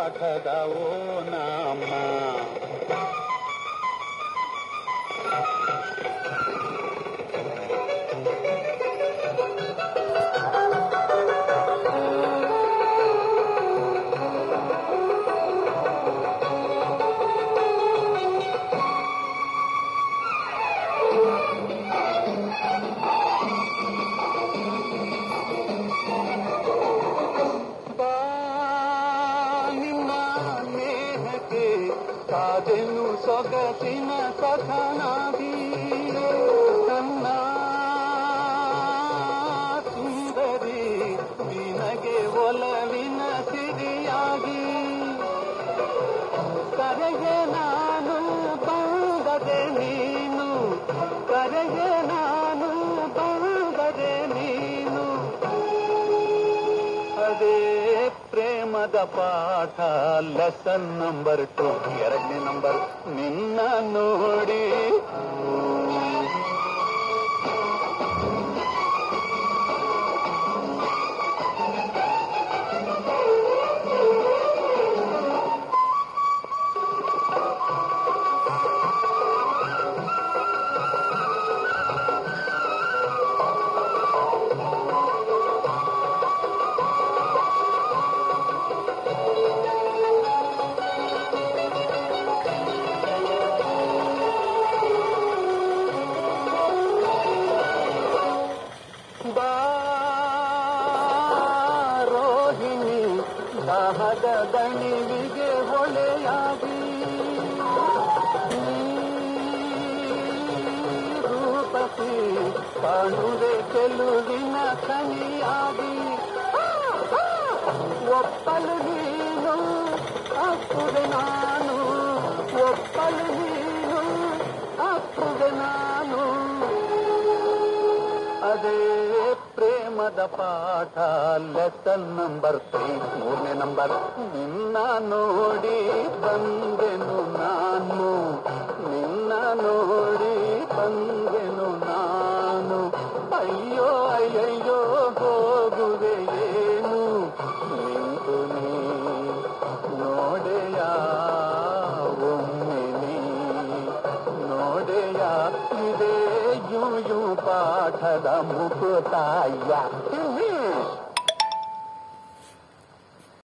ಪಾಠದ ಓ ನಾಮ ಬಾ ನಿಮ್ಮ ನೇಹಕ್ಕೆ ಕಾದೆನು ಸೊಗಸಿನ ಸಖನಾಗಿ ನನ್ನ ಸುಂದರಿ ನಿನಗೆ ಒಲವಿನ ಸಿರಿಯಾಗಿ ಕರೆಗೆ ನಾನು ಬಂದರೆ ನೀನು ಕರೆಗೆ ನಾನು ಬಂದರೆ ನೀನು ಅದೇ ಪ್ರೇಮದ ಪಾಠ ಲೆಸನ್ ನಂಬರ್ ಟು ಎರಡನೇ ನಂಬರ್ ನಿನ್ನ ನೋಡಿ ರೋಹಿಣಿ ದಾಹದ ದಣಿವಿಗೆ ಹೊಳೆಯಾಗಿ ರೂಪಸಿ ಕಾಣುವೆ ಚೆಲುವಿನ ಖನಿಯಾಗಿ ಒಪ್ಪಲು ನೀನು ಅಪ್ಪುವೆ ನಾನು ಒಪ್ಪಲು ನೀನು ಅಪ್ಪುವೆ ನಾನು ಅದೇ ಪ್ರೇಮದ ಪಾಠ ಲೆಸನ್ ನಂಬರ್ ತ್ರೀ ಮೂರನೇ ನಂಬರ್ ನಿನ್ನ ನೋಡಿ ಬಂದೆನು ನಾನು ನಿನ್ನ ನೋಡಿ ಬಂದೆನು ನಾನು ಅಯ್ಯೋ ಅಯ್ಯಯ್ಯೋ ಹೋಗುವೆ ಏನು ನಿಂತು ನೀ ನೋಡೆಯ ಒಮ್ಮೆ ನೀ ನೋಡೆಯ ಇದೇ ಯು ಯು ಪಾಠದ ಮುಕುತಾಯ